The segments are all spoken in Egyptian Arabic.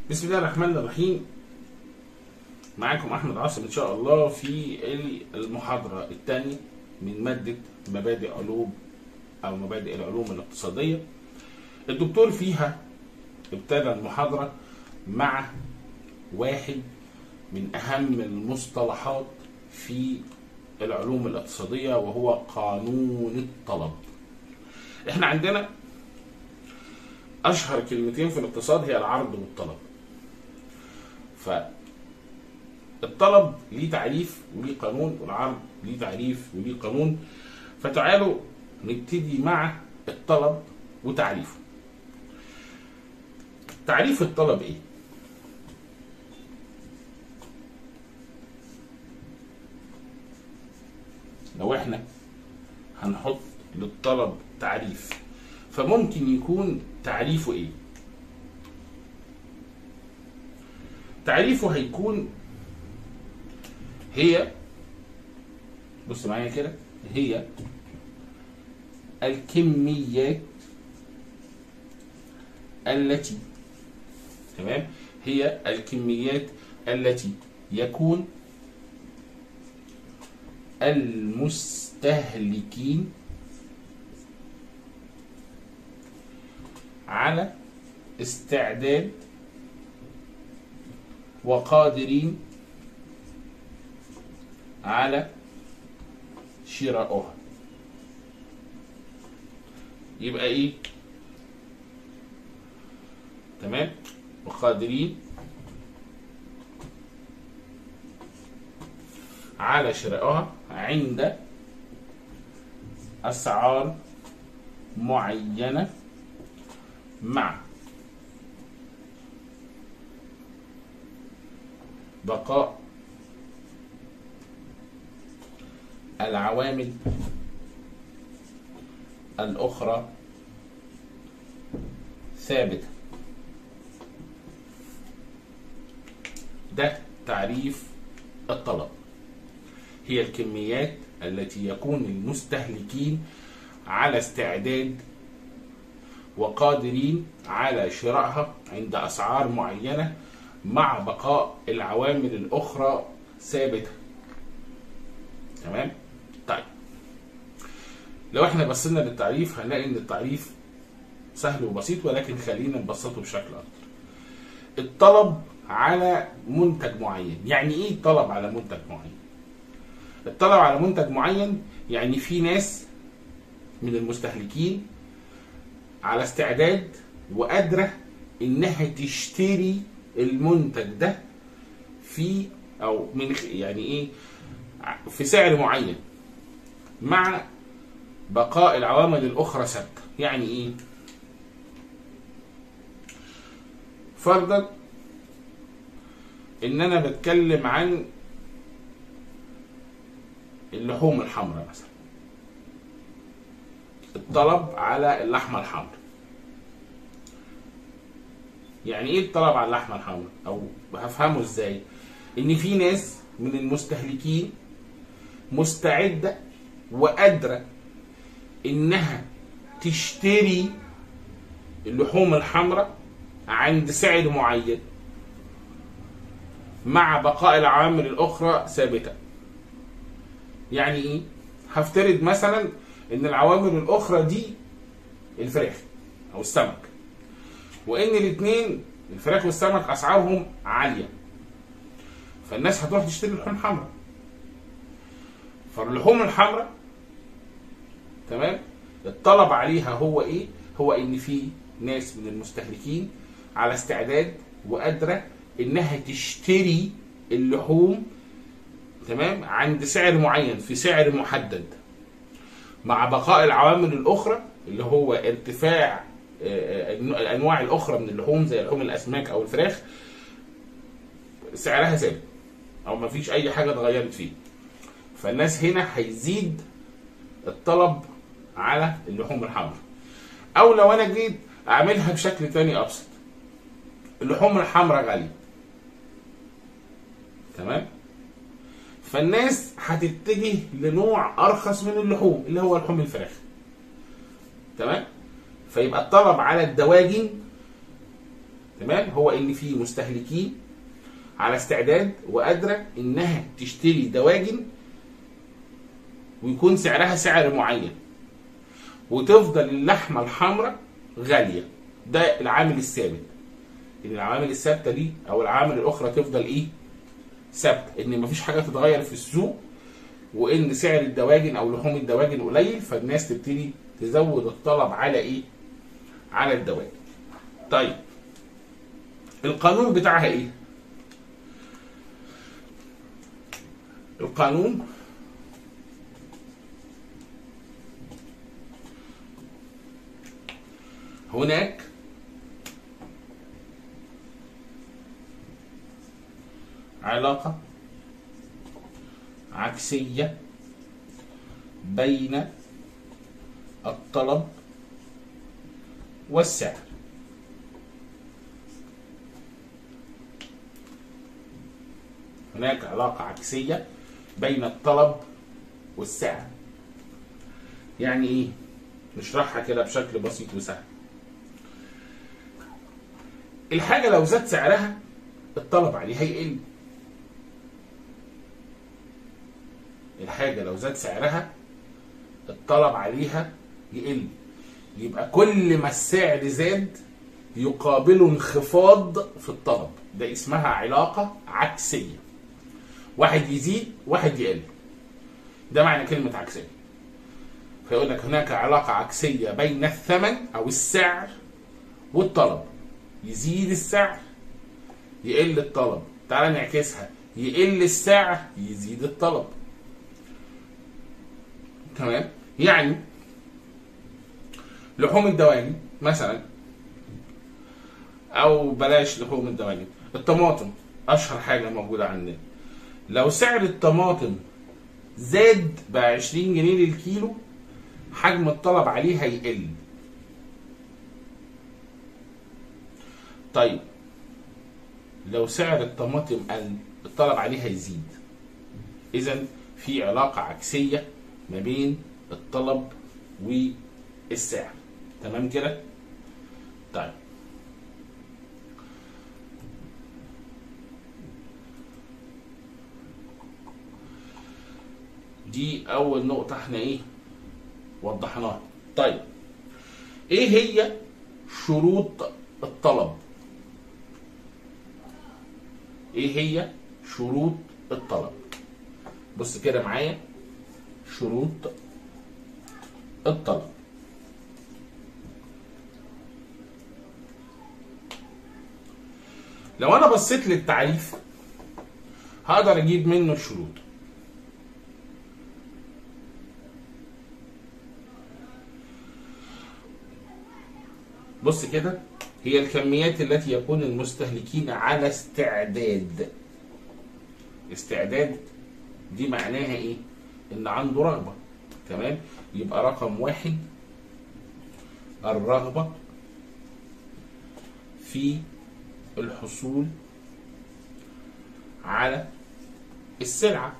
بسم الله الرحمن الرحيم معاكم احمد عاصم ان شاء الله في المحاضره الثانيه من ماده مبادئ علوم او مبادئ العلوم الاقتصاديه الدكتور فيها ابتدى المحاضره مع واحد من اهم المصطلحات في العلوم الاقتصاديه وهو قانون الطلب احنا عندنا اشهر كلمتين في الاقتصاد هي العرض والطلب فالطلب ليه تعريف وليه قانون والعرض ليه تعريف وليه قانون فتعالوا نبتدي مع الطلب وتعريفه تعريف الطلب ايه لو احنا هنحط للطلب تعريف فممكن يكون تعريفه ايه تعريفه هيكون هي بص معايا كده هي الكميات التي تمام هي الكميات التي يكون المستهلكين على استعداد وقادرين على شرائها يبقى ايه تمام وقادرين على شرائها عند اسعار معينه مع بقاء العوامل الأخرى ثابتة ده تعريف الطلب هي الكميات التي يكون المستهلكين على استعداد وقادرين على شرائها عند أسعار معينة مع بقاء العوامل الأخرى ثابتة تمام؟ طيب لو احنا بصينا للتعريف هنلاقي ان التعريف سهل وبسيط ولكن خلينا نبسطه بشكل اكتر الطلب على منتج معين يعني ايه طلب على منتج معين الطلب على منتج معين يعني في ناس من المستهلكين على استعداد وقادره انها تشتري المنتج ده في او من يعني ايه في سعر معين مع بقاء العوامل الاخرى ثابته يعني ايه فرضا ان انا بتكلم عن اللحوم الحمراء مثلا الطلب على اللحمه الحمراء يعني ايه الطلب على اللحمه الحمراء او هفهمه ازاي ان في ناس من المستهلكين مستعده وقادره انها تشتري اللحوم الحمراء عند سعر معين مع بقاء العوامل الاخرى ثابته يعني ايه هفترض مثلا ان العوامل الاخرى دي الفراخ او السمك وان الاثنين الفراخ والسمك اسعارهم عاليه فالناس هتروح تشتري لحوم حمراء فاللحوم الحمراء تمام الطلب عليها هو ايه هو ان في ناس من المستهلكين على استعداد وقادره انها تشتري اللحوم تمام عند سعر معين في سعر محدد مع بقاء العوامل الاخرى اللي هو ارتفاع الانواع الاخرى من اللحوم زي لحوم الاسماك او الفراخ سعرها ثابت او ما فيش اي حاجه اتغيرت فيه فالناس هنا هيزيد الطلب على اللحوم الحمراء او لو انا جيت اعملها بشكل تاني ابسط اللحوم الحمراء غاليه تمام فالناس هتتجه لنوع ارخص من اللحوم اللي هو لحوم الفراخ تمام فيبقى الطلب على الدواجن تمام هو ان في مستهلكين على استعداد وقادره انها تشتري دواجن ويكون سعرها سعر معين وتفضل اللحمه الحمراء غاليه ده العامل الثابت ان العوامل الثابته دي او العوامل الاخرى تفضل ايه ثابته ان مفيش حاجه تتغير في السوق وان سعر الدواجن او لحوم الدواجن قليل فالناس تبتدي تزود الطلب على ايه على الدواجن طيب القانون بتاعها ايه القانون هناك علاقة عكسية بين الطلب والسعر هناك علاقة عكسية بين الطلب والسعر يعني ايه نشرحها كده بشكل بسيط وسهل الحاجة لو زاد سعرها الطلب عليها يقل الحاجة لو زاد سعرها الطلب عليها يقل يبقى كل ما السعر زاد يقابله انخفاض في الطلب ده اسمها علاقة عكسية واحد يزيد واحد يقل ده معنى كلمة عكسية فيقول لك هناك علاقة عكسية بين الثمن أو السعر والطلب يزيد السعر يقل الطلب تعال نعكسها يقل السعر يزيد الطلب تمام يعني لحوم الدواجن مثلا او بلاش لحوم الدواجن الطماطم اشهر حاجه موجوده عندنا لو سعر الطماطم زاد ب 20 جنيه للكيلو حجم الطلب عليه هيقل طيب لو سعر الطماطم قل الطلب عليه هيزيد اذا في علاقه عكسيه ما بين الطلب والسعر تمام كده طيب دي اول نقطه احنا ايه وضحناها طيب ايه هي شروط الطلب ايه هي شروط الطلب بص كده معايا شروط الطلب لو انا بصيت للتعريف هقدر اجيب منه الشروط بص كده هي الكميات التي يكون المستهلكين على استعداد استعداد دي معناها ايه ان عنده رغبة تمام يبقى رقم واحد الرغبة في الحصول على السلعة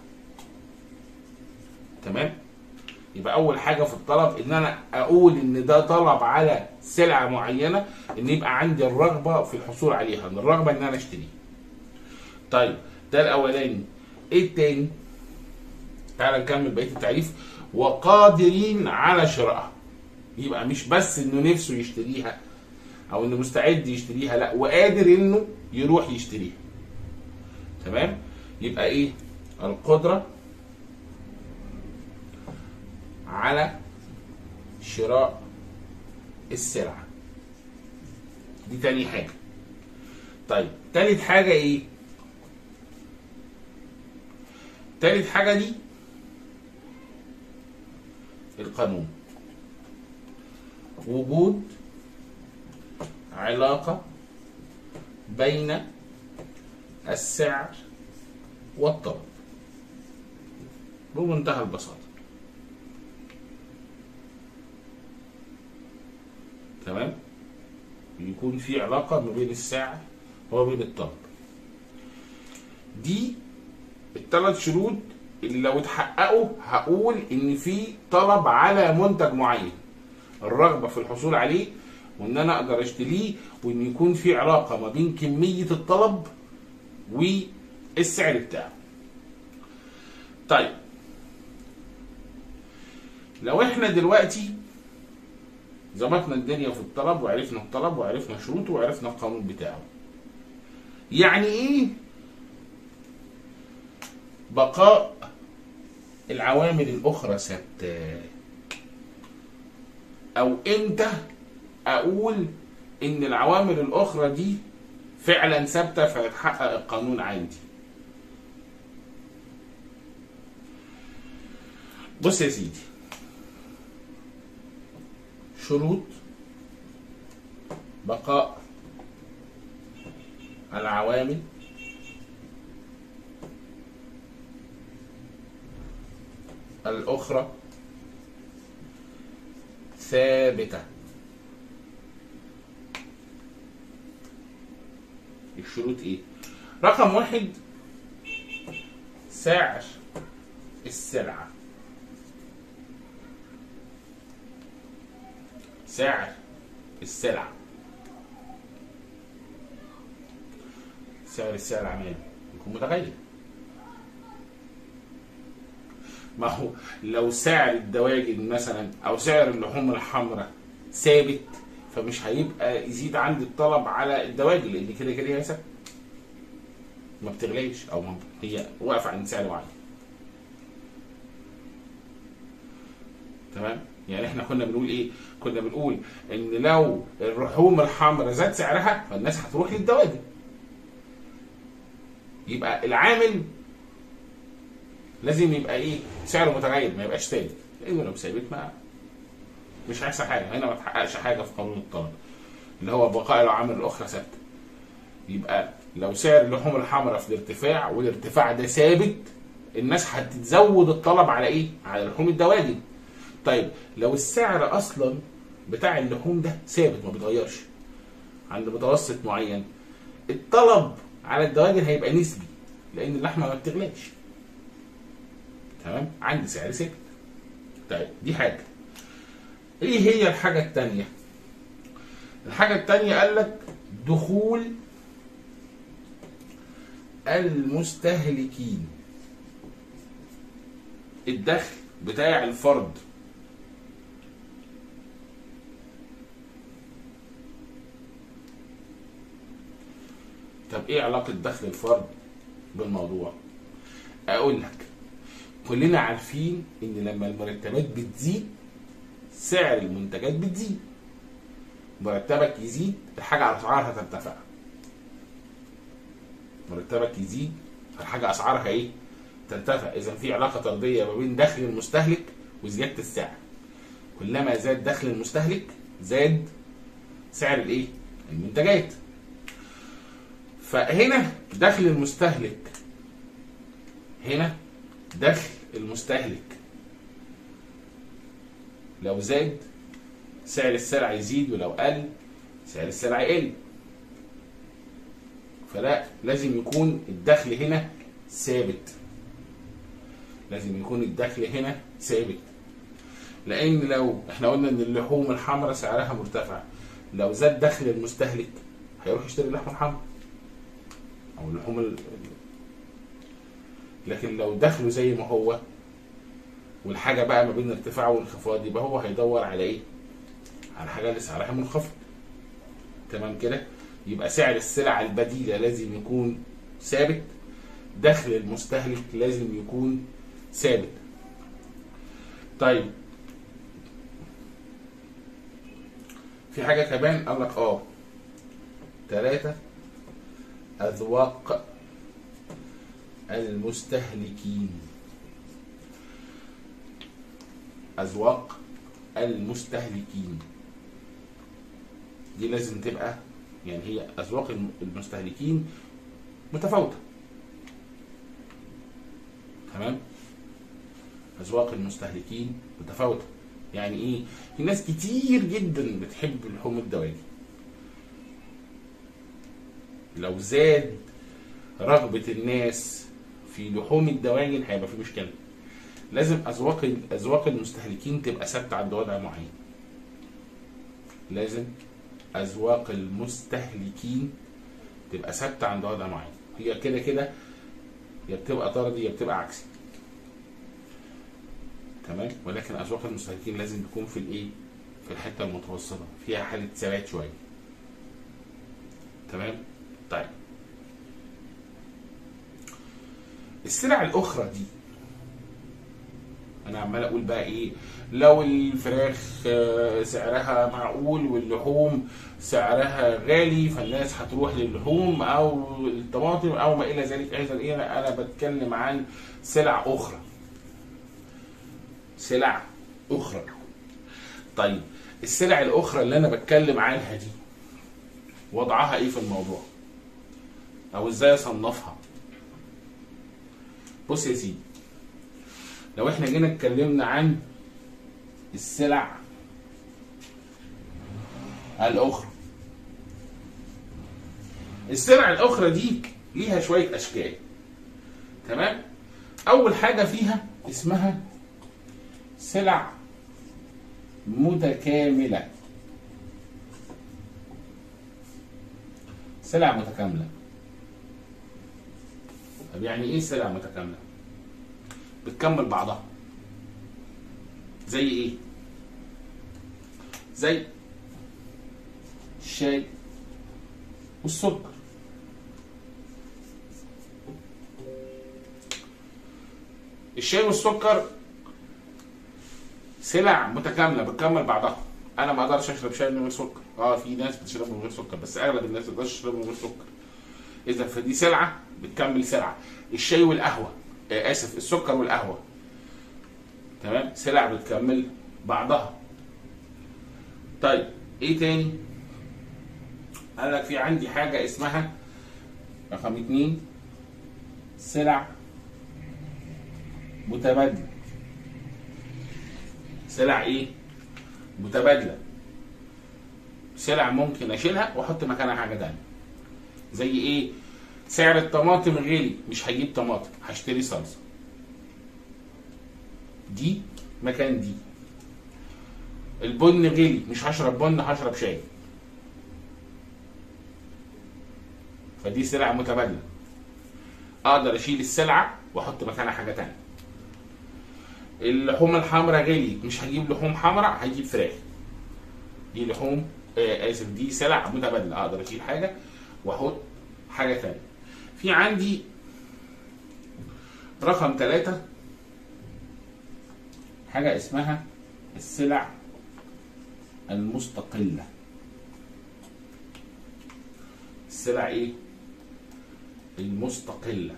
تمام يبقى اول حاجه في الطلب ان انا اقول ان ده طلب على سلعه معينه ان يبقى عندي الرغبه في الحصول عليها ان الرغبه ان انا اشتريها طيب ده الاولاني ايه التاني تعال نكمل بقيه التعريف وقادرين على شرائها يبقى مش بس انه نفسه يشتريها او انه مستعد يشتريها لا وقادر انه يروح يشتريها تمام يبقى ايه القدره على شراء السلعة دي تاني حاجة طيب تالت حاجة ايه تالت حاجة دي القانون وجود علاقة بين السعر والطلب بمنتهى البساطة تمام يكون في علاقة ما بين السعر وما بين الطلب دي الثلاث شروط اللي لو اتحققوا هقول ان في طلب على منتج معين الرغبة في الحصول عليه وان انا اقدر اشتريه وان يكون في علاقه ما بين كميه الطلب والسعر بتاعه طيب لو احنا دلوقتي ظبطنا الدنيا في الطلب وعرفنا الطلب وعرفنا شروطه وعرفنا القانون بتاعه يعني ايه بقاء العوامل الاخرى ثابته او امتى اقول ان العوامل الاخرى دي فعلا ثابته فيتحقق القانون عندي بص يا سيدي شروط بقاء العوامل الأخرى ثابتة الشروط ايه رقم واحد سعر السلعة سعر السلعة سعر السلعة ماله يكون متغير ما هو لو سعر الدواجن مثلا او سعر اللحوم الحمراء ثابت فمش هيبقى يزيد عندي الطلب على الدواجن لان كده كده هي ثابته ما بتغلاش او ما هي واقفه عند سعر معين تمام يعني احنا كنا بنقول ايه كنا بنقول ان لو اللحوم الحمراء زاد سعرها فالناس هتروح للدواجن يبقى العامل لازم يبقى ايه سعره متغير ما يبقاش ثابت لانه لو ثابت ما مش هيحصل حاجه هنا ما تحققش حاجه في قانون الطلب اللي هو بقاء العوامل الاخرى ثابته يبقى لو سعر اللحوم الحمراء في الارتفاع والارتفاع ده ثابت الناس هتزود الطلب على ايه على لحوم الدواجن طيب لو السعر اصلا بتاع اللحوم ده ثابت ما بيتغيرش عند متوسط معين الطلب على الدواجن هيبقى نسبي لان اللحمه ما بتغلاش تمام عندي سعر ثابت طيب دي حاجه ايه هي الحاجه الثانيه الحاجه الثانيه قال لك دخول المستهلكين الدخل بتاع الفرد طب ايه علاقة دخل الفرد بالموضوع؟ اقول لك كلنا عارفين ان لما المرتبات بتزيد سعر المنتجات بتزيد مرتبك يزيد الحاجة اسعارها ترتفع مرتبك يزيد الحاجة اسعارها ايه؟ ترتفع اذا في علاقة طردية ما بين دخل المستهلك وزيادة السعر كلما زاد دخل المستهلك زاد سعر الايه؟ المنتجات فهنا دخل المستهلك هنا دخل المستهلك لو زاد سعر السلع يزيد ولو قل سعر السلع يقل فلا لازم يكون الدخل هنا ثابت لازم يكون الدخل هنا ثابت لان لو احنا قلنا ان اللحوم الحمراء سعرها مرتفع لو زاد دخل المستهلك هيروح يشتري اللحمه الحمراء او اللحوم ال... لكن لو دخله زي ما هو والحاجه بقى ما بين ارتفاع وانخفاض يبقى هو هيدور على ايه؟ على حاجه اللي سعرها منخفض تمام كده؟ يبقى سعر السلع البديله لازم يكون ثابت دخل المستهلك لازم يكون ثابت طيب في حاجه كمان قال لك اه ثلاثه أذواق المستهلكين أذواق المستهلكين دي لازم تبقى يعني هي أذواق المستهلكين متفاوتة تمام أذواق المستهلكين متفاوتة يعني إيه في ناس كتير جدا بتحب لحوم الدواجن لو زاد رغبة الناس في لحوم الدواجن هيبقى في مشكلة لازم أذواق أذواق المستهلكين تبقى ثابتة عند وضع معين لازم اذواق المستهلكين تبقى ثابته عند وضع معين هي كده كده يا بتبقى طردي يا بتبقى عكسي تمام ولكن اذواق المستهلكين لازم تكون في الايه في الحته المتوسطه فيها حاله ثبات شويه تمام طيب السلع الاخرى دي انا عمال اقول بقى ايه لو الفراخ آه، سعرها معقول واللحوم سعرها غالي فالناس هتروح للحوم او الطماطم او ما الى ذلك ايضا ايه انا بتكلم عن سلع اخرى سلع اخرى طيب السلع الاخرى اللي انا بتكلم عنها دي وضعها ايه في الموضوع او ازاي اصنفها بص يا سيدي لو احنا جينا اتكلمنا عن السلع الاخرى السلع الاخرى دي ليها شويه اشكال تمام اول حاجه فيها اسمها سلع متكامله سلع متكامله طب يعني ايه سلع متكامله بتكمل بعضها زي ايه زي الشاي والسكر الشاي والسكر سلع متكامله بتكمل بعضها انا ما اقدرش اشرب شاي من غير سكر اه في ناس بتشرب من غير سكر بس اغلب الناس ما تقدرش تشرب من غير سكر اذا فدي سلعه بتكمل سلعه الشاي والقهوه آه اسف السكر والقهوه تمام سلع بتكمل بعضها طيب ايه تاني قال لك في عندي حاجه اسمها رقم اتنين سلع متبادله سلع ايه متبادله سلع ممكن اشيلها واحط مكانها حاجه تانية زي ايه سعر الطماطم غالي مش هجيب طماطم هشتري صلصه دي مكان دي البن غلي مش هشرب بن هشرب شاي فدي سلع متبادله اقدر اشيل السلعه واحط مكانها حاجه تانية اللحوم الحمراء غليت مش هجيب لحوم حمراء هجيب فراخ دي لحوم آه اسف دي سلع متبادله اقدر اشيل حاجه واحط حاجه تانية في عندي رقم ثلاثة حاجة اسمها السلع المستقلة السلع ايه المستقلة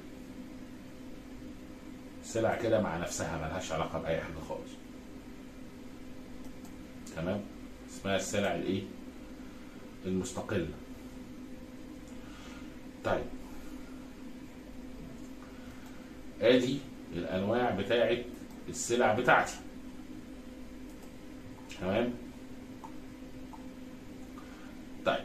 سلع كده مع نفسها ملهاش علاقة بأي حاجة خالص تمام اسمها السلع الايه المستقلة طيب ادي الانواع بتاعه السلع بتاعتي تمام طيب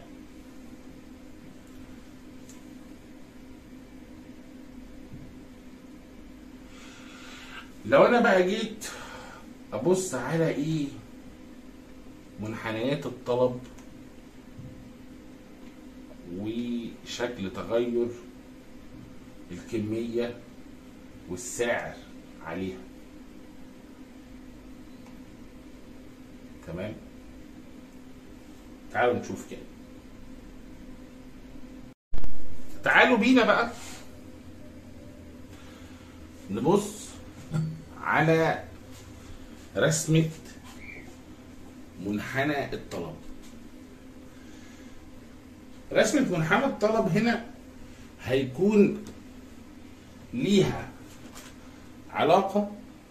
لو انا بقى جيت ابص على ايه منحنيات الطلب وشكل تغير الكميه والسعر عليها تمام تعالوا نشوف كده تعالوا بينا بقى نبص على رسمة منحنى الطلب رسمة منحنى الطلب هنا هيكون ليها علاقة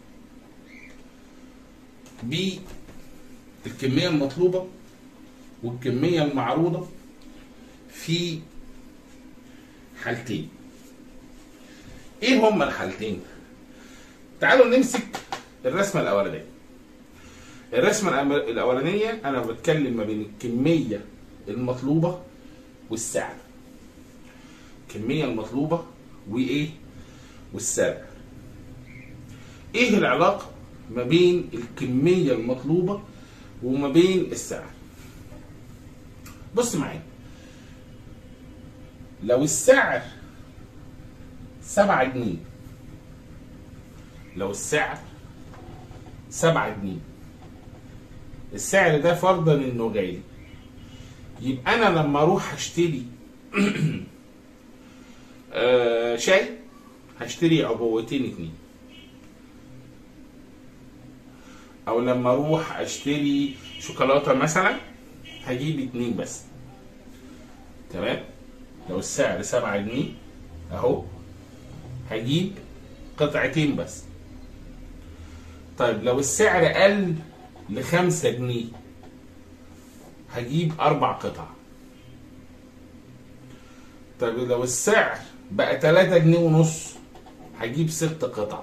بالكمية المطلوبة والكمية المعروضة في حالتين ايه هما الحالتين تعالوا نمسك الرسمة الأولانية الرسمة الأولانية أنا بتكلم ما بين الكمية المطلوبة والسعر الكمية المطلوبة وإيه والسعر ايه العلاقة ما بين الكمية المطلوبة وما بين السعر بص معايا لو السعر سبعة جنيه لو السعر سبعة جنيه السعر ده فرضا انه غالي يبقى انا لما اروح اشتري آه شاي هشتري عبوتين اتنين او لما اروح اشتري شوكولاته مثلا هجيب اتنين بس تمام لو السعر سبعة جنيه اهو هجيب قطعتين بس طيب لو السعر قل لخمسة جنيه هجيب أربع قطع طيب لو السعر بقى تلاتة جنيه ونص هجيب ست قطع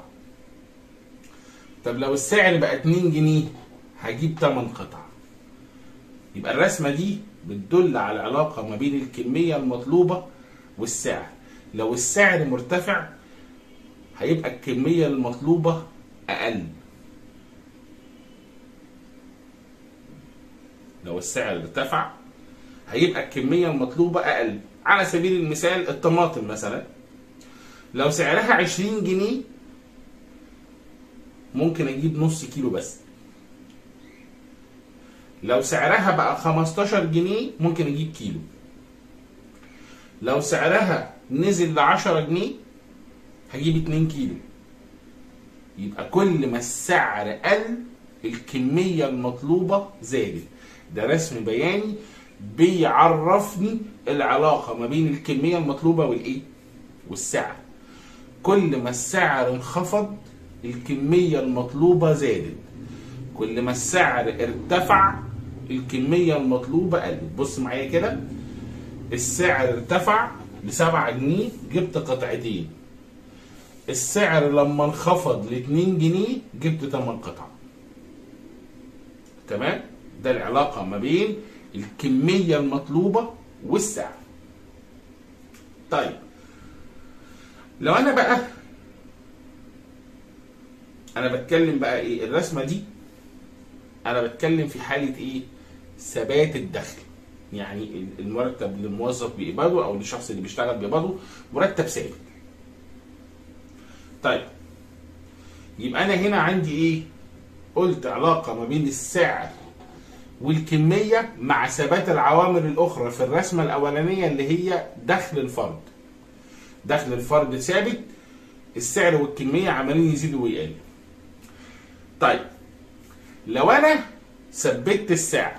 طب لو السعر بقى اتنين جنيه هجيب تمن قطع يبقى الرسمة دي بتدل على العلاقة ما بين الكمية المطلوبة والسعر لو السعر مرتفع هيبقى الكمية المطلوبة أقل لو السعر ارتفع هيبقى الكمية المطلوبة أقل على سبيل المثال الطماطم مثلا لو سعرها 20 جنيه ممكن أجيب نص كيلو بس لو سعرها بقى 15 جنيه ممكن أجيب كيلو لو سعرها نزل ل 10 جنيه هجيب 2 كيلو يبقى كل ما السعر قل الكمية المطلوبة زادت ده رسم بياني بيعرفني العلاقة ما بين الكمية المطلوبة والإيه؟ والسعر كل ما السعر انخفض الكمية المطلوبة زادت كل ما السعر ارتفع الكمية المطلوبة قلت بص معايا كده السعر ارتفع لسبعة جنيه جبت قطعتين السعر لما انخفض ل 2 جنيه جبت 8 قطع تمام ده العلاقه ما بين الكميه المطلوبه والسعر طيب لو انا بقى انا بتكلم بقى ايه الرسمه دي انا بتكلم في حاله ايه ثبات الدخل يعني المرتب اللي الموظف بيقبضه او الشخص اللي بيشتغل بيقبضه مرتب ثابت طيب يبقى انا هنا عندي ايه قلت علاقه ما بين السعر والكميه مع ثبات العوامل الاخرى في الرسمه الاولانيه اللي هي دخل الفرد دخل الفرد ثابت السعر والكميه عمالين يزيدوا ويقلوا طيب لو انا ثبت السعر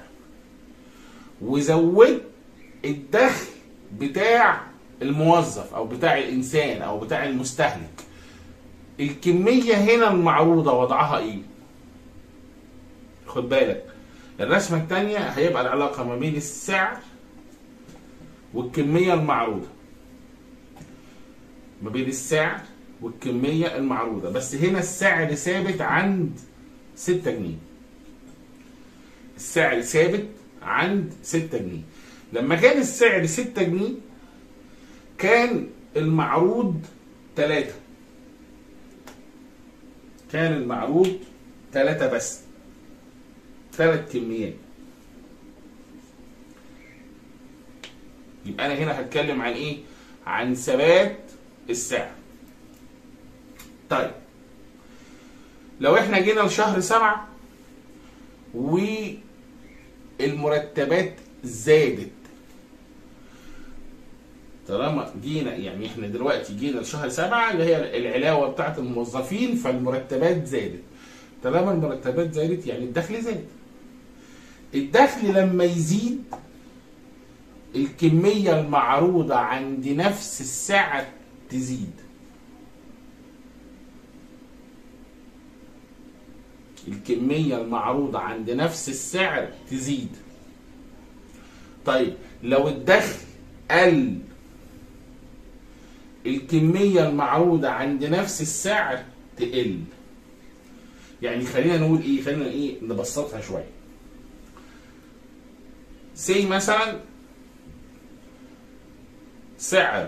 وزودت الدخل بتاع الموظف او بتاع الانسان او بتاع المستهلك الكمية هنا المعروضة وضعها ايه؟ خد بالك الرسمة الثانية هيبقى العلاقة ما بين السعر والكمية المعروضة ما بين السعر والكمية المعروضة بس هنا السعر ثابت عند 6 جنيه السعر ثابت عند 6 جنيه لما كان السعر 6 جنيه كان المعروض 3 كان المعروض ثلاثة بس ثلاث كميات يبقى أنا هنا هتكلم عن إيه؟ عن ثبات السعر. طيب لو إحنا جينا لشهر سبعة والمرتبات زادت طالما جينا يعني احنا دلوقتي جينا لشهر سبعة اللي هي العلاوة بتاعت الموظفين فالمرتبات زادت طالما المرتبات زادت يعني الدخل زاد الدخل لما يزيد الكمية المعروضة عند نفس السعر تزيد الكمية المعروضة عند نفس السعر تزيد طيب لو الدخل قل الكمية المعروضة عند نفس السعر تقل يعني خلينا نقول ايه خلينا ايه نبسطها شوية سي مثلا سعر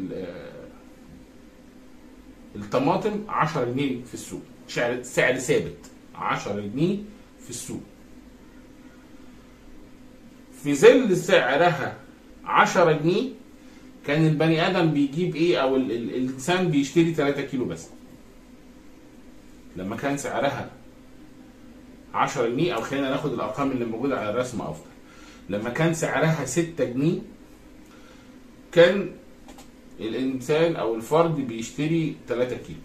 الطماطم 10 جنيه في السوق سعر سعر ثابت 10 جنيه في السوق في ظل سعرها 10 جنيه كان البني ادم بيجيب ايه او ال ال الانسان بيشتري 3 كيلو بس لما كان سعرها 10 جنيه او خلينا ناخد الارقام اللي موجوده على الرسم افضل لما كان سعرها 6 جنيه كان الانسان او الفرد بيشتري 3 كيلو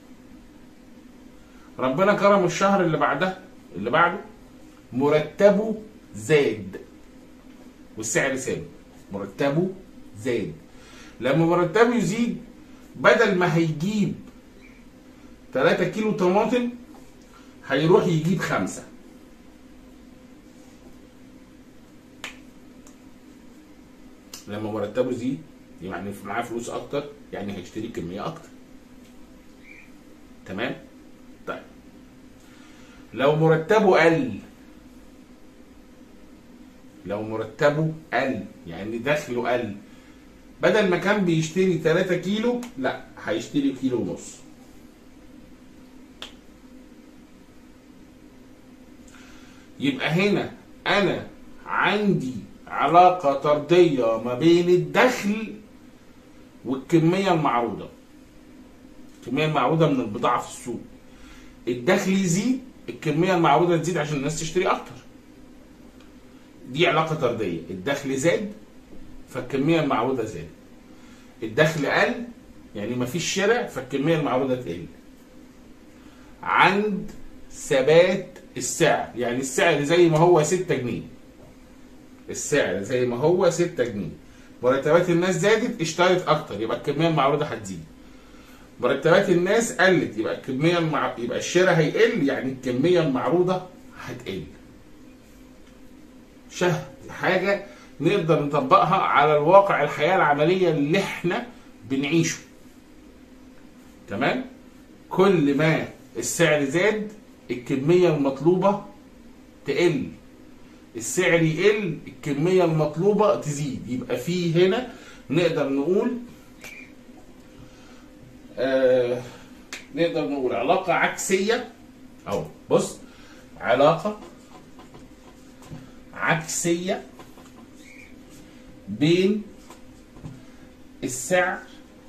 ربنا كرم الشهر اللي بعده اللي بعده مرتبه زاد والسعر ثابت مرتبه زاد لما مرتبه يزيد بدل ما هيجيب 3 كيلو طماطم هيروح يجيب خمسة لما مرتبه يزيد يعني معاه فلوس اكتر يعني هيشتري كمية اكتر تمام طيب لو مرتبه قل لو مرتبه قل يعني دخله قل بدل ما كان بيشتري 3 كيلو لا هيشتري كيلو ونص يبقى هنا انا عندي علاقة طردية ما بين الدخل والكمية المعروضة الكمية المعروضة من البضاعة في السوق الدخل يزيد الكمية المعروضة تزيد عشان الناس تشتري أكتر دي علاقة طردية الدخل زاد فالكمية المعروضة زادت الدخل قل يعني مفيش شراء فالكمية المعروضة تقل عند ثبات السعر يعني السعر زي ما هو 6 جنيه السعر زي ما هو 6 جنيه مرتبات الناس زادت اشترت اكتر يبقى الكميه المعروضه هتزيد مرتبات الناس قلت يبقى الكميه المع... يبقى الشراء هيقل يعني الكميه المعروضه هتقل شه حاجه نقدر نطبقها على الواقع الحياه العمليه اللي احنا بنعيشه تمام كل ما السعر زاد الكميه المطلوبه تقل السعر يقل الكميه المطلوبه تزيد يبقى في هنا نقدر نقول آه نقدر نقول علاقه عكسيه اهو بص علاقه عكسيه بين السعر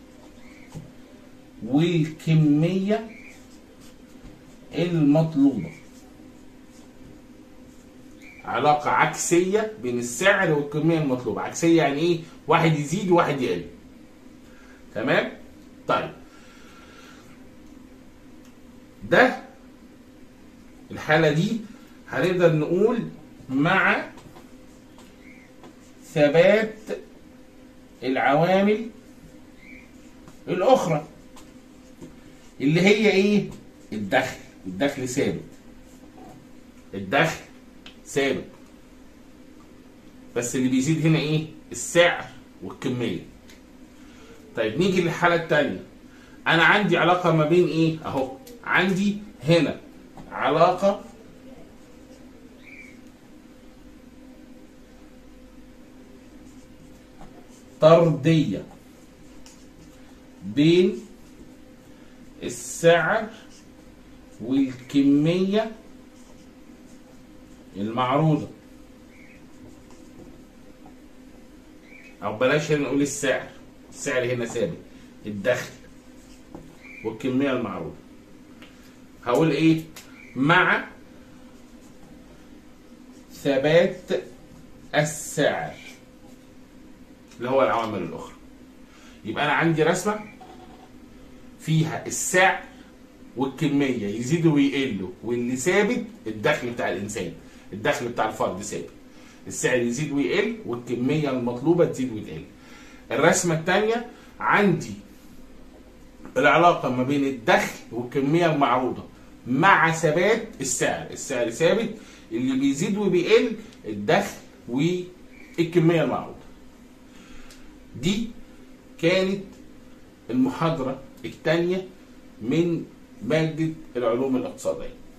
والكميه المطلوبه علاقة عكسية بين السعر والكمية المطلوبة عكسية يعني ايه واحد يزيد وواحد يقل تمام طيب ده الحالة دي هنقدر نقول مع ثبات العوامل الأخرى اللي هي ايه الدخل الدخل ثابت الدخل ثابت بس اللي بيزيد هنا ايه السعر والكميه طيب نيجي للحاله الثانيه انا عندي علاقه ما بين ايه اهو عندي هنا علاقه طرديه بين السعر والكميه المعروضة أو بلاش هنا نقول السعر السعر هنا ثابت الدخل والكمية المعروضة هقول إيه مع ثبات السعر اللي هو العوامل الأخرى يبقى أنا عندي رسمة فيها السعر والكمية يزيدوا ويقلوا واللي ثابت الدخل بتاع الإنسان الدخل بتاع الفرد ثابت السعر يزيد ويقل والكمية المطلوبة تزيد وتقل الرسمة الثانية عندي العلاقة ما بين الدخل والكمية المعروضة مع ثبات السعر السعر ثابت اللي بيزيد وبيقل الدخل والكمية المعروضة دي كانت المحاضرة الثانية من مادة العلوم الاقتصادية